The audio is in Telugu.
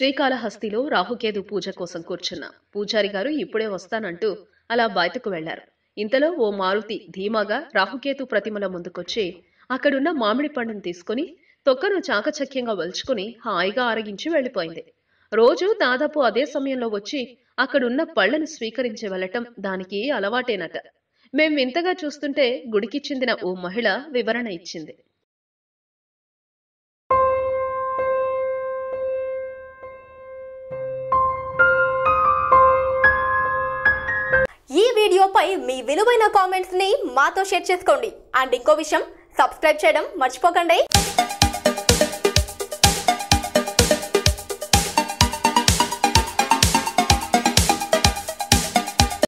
శ్రీకాళహస్తిలో రాహుకేతు పూజ కోసం కూర్చున్న పూజారి గారు ఇప్పుడే వస్తానంటూ అలా బయటకు వెళ్లారు ఇంతలో ఓ మారుతి ధీమాగా రాహుకేతు ప్రతిమల ముందుకొచ్చి అక్కడున్న మామిడి పండును తీసుకుని తొక్కను చాకచక్యంగా వలుచుకుని హాయిగా ఆరగించి వెళ్లిపోయింది రోజు దాదాపు అదే సమయంలో వచ్చి అక్కడున్న పళ్లను స్వీకరించి వెళ్లటం దానికి అలవాటేనట మేం వింతగా చూస్తుంటే గుడికి చెందిన ఓ మహిళ వివరణ ఇచ్చింది ఈ వీడియోపై మీ విలువైన కామెంట్స్ ని మాతో షేర్ చేసుకోండి అండ్ ఇంకో విషయం సబ్స్క్రైబ్ చేయడం మర్చిపోకండి